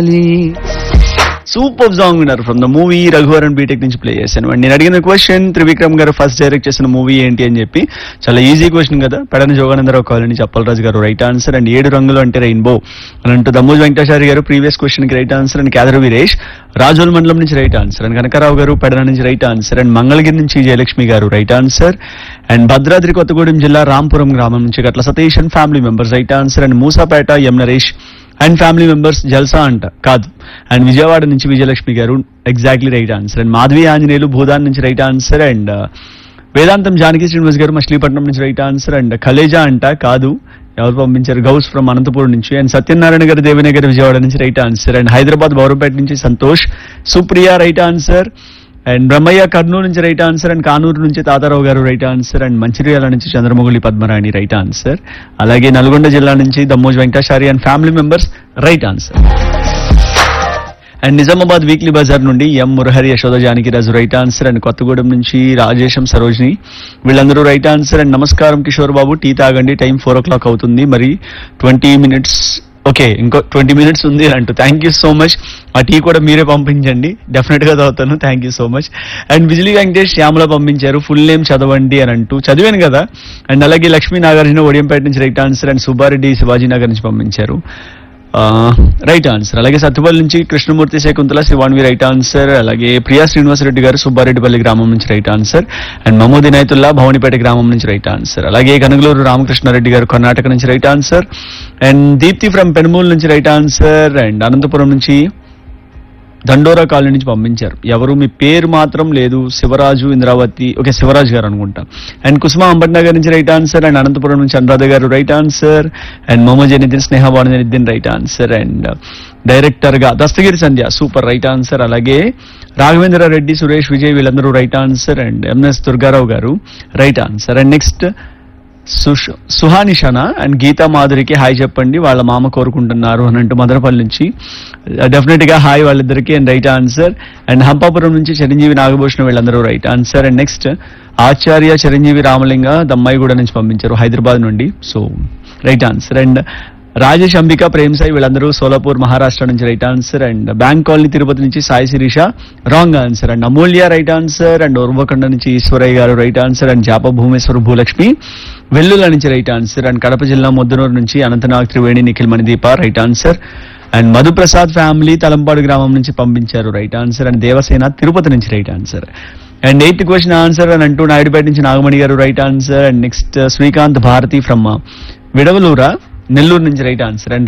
super song విన్నారు from the movie Raghuvaran B Tech నుంచి play చేశాను అండ్ నేను అడిగిన క్వశ్చన్ త్రివిక్రమ్ గారు ఫస్ట్ డైరెక్ట్ చేసిన మూవీ ఏంటి అని చెప్పి చాలా ఈజీ క్వశ్చన్ కదా పెడన జోగానందరావు కాలనీ చప్పలరాజు గారు రైట్ ఆన్సర్ అండ్ ఏడు రంగులు అంటే రెయిన్బో అని అంటూ దమ్మూజ్ వెంకటాచారి గారు ప్రీవియస్ క్వశ్చన్ కి right answer and Kedar Veeresh Razole మండలం నుంచి రైట్ ఆన్సర్ అండ్ కనకరావు గారు పెడన నుంచి రైట్ ఆన్సర్ అండ్ మంగళగిరి నుంచి Jayalakshmi garu right answer and Bhadradri Kothagudem జిల్లా రాంపురం గ్రామం నుంచి Gatla Satish and family members right answer and Moosapet M Naresh and family members జల్సా అంట కాదు అండ్ విజయవాడ నుంచి Vijayalakshmi garu exactly right answer and Madhavi Anjaneyulu Bhoodan నుంచి రైట్ ఆన్సర్ అండ్ వేదాంతం జానకి శ్రీనివాస్ గారు మచిలీపట్నం నుంచి రైట్ ఆన్సర్ అండ్ కలేజా అంట కాదు ఎవరు పంపించారు గౌస్ ఫ్రమ్ అనంతపురం నుంచి అండ్ సత్యనారాయణ గారు దేవినగర్ విజయవాడ నుంచి right answer and Hyderabad Bowrampet నుంచి Santosh Supriya right answer and Brahmaiah Kurnool నుంచి రైట్ ఆన్సర్ అండ్ కానూరు నుంచి తాతారావు గారు రైట్ ఆన్సర్ అండ్ మంచిర్యాల నుంచి చంద్రమౌళి పద్మరాణి రైట్ ఆన్సర్ అలాగే నల్గొండ జిల్లా నుంచి Dammoj Venkatachari and family members right answer and Nizamabad weekly బజార్ నుండి M Murahari Yashoda Janaki Raju right answer and Kothagudem నుంచి రాజేశం సరోజిని వీళ్ళందరూ రైట్ ఆన్సర్ అండ్ నమస్కారం కిషోర్ బాబు టీ తాగండి టైం ఫోర్ ఓ క్లాక్ అవుతుంది మరి ట్వంటీ మినిట్స్ ఓకే ఇంకో ట్వంటీ మినిట్స్ ఉంది అంటూ థ్యాంక్ యూ సో మచ్ ఆ టీ కూడా మీరే పంపించండి డెఫినెట్ గా చదువుతాను thank you so much and Bijili Venkatesh Shyamala పంపించారు ఫుల్ నేమ్ చదవండి అని అంటూ చదివాను కదా అండ్ అలాగే లక్ష్మీ నాగార్జున ఒడియంపేట నుంచి right answer and Subbareddy Shivaji Nagar నుంచి పంపించారు రైట్ ఆన్సర్ అలాగే సత్తుపల్లి నుంచి కృష్ణమూర్తి శకుంతల శివాన్వి రైట్ ఆన్సర్ అలాగే ప్రియా శ్రీనివాసరెడ్డి గారు సుబ్బారెడ్డిపల్లి గ్రామం నుంచి right answer and Mahmood Inayatullah Bhavanipeta గ్రామం నుంచి రైట్ ఆన్సర్ అలాగే కనగలూరు రామకృష్ణారెడ్డి గారు కర్ణాటక నుంచి right answer and Deepthi from Penumulu నుంచి రైట్ ఆన్సర్ అండ్ అనంతపురం నుంచి దండోరా కాలనీ నుంచి పంపించారు ఎవరు మీ పేరు మాత్రం లేదు శివరాజు ఇంద్రావతి ఓకే శివరాజు గారు అనుకుంటా అండ్ కుసుమ అంబట్నగర్ నుంచి రైట్ ఆన్సర్ అండ్ అనంతపురం నుంచి Anuradha garu right answer and Mohammed జనిద్దీన్ స్నేహ బాణజనిద్దీన్ రైట్ ఆన్సర్ అండ్ డైరెక్టర్ గా Dastagiri Sandhya super right answer అలాగే రాఘవేంద్ర రెడ్డి సురేష్ విజయ్ వీళ్ళందరూ right answer and MS Durgarao garu right answer and next సుష్- సుహానిషన అండ్ గీతా మాధురికి హాయ్ చెప్పండి వాళ్ళ మామ కోరుకుంటున్నారు అని అంటూ మదనపల్లి నుంచి డెఫినెట్ గా హాయ్ వాళ్ళిద్దరికి and right answer and Hampapuram నుంచి చిరంజీవి నాగభూషణం వీళ్ళందరూ right answer and next Acharya Chiranjeevi Ramalinga Dammaiguda నుంచి పంపించారు హైదరాబాద్ నుండి so right answer and Rajesh Ambika Prem Sai వీళ్ళందరూ సోలాపూర్ మహారాష్ట్ర నుంచి right answer and bank colony Tirupati నుంచి Sai Sirisha wrong answer and Amulya right answer and Uravakonda నుంచి Eshwaraiah garu right answer and Japa Bhumeshwara Bhulakshmi Vellula నుంచి రైట్ ఆన్సర్ అండ్ కడప జిల్లా ముద్దనూరు నుంచి Anantnag Triveni Nikhil Manideepa right answer and Madhuprasad family Talampadu గ్రామం నుంచి పంపించారు right answer and Devasena Tirupati నుంచి right answer and eighth question answer అని అంటూ నాయుడుపేట నుంచి Nagamani garu right answer and next Srikanth Bharati from Vidavaluru Nellore నుంచి రైట్ ఆన్సర్ అండ్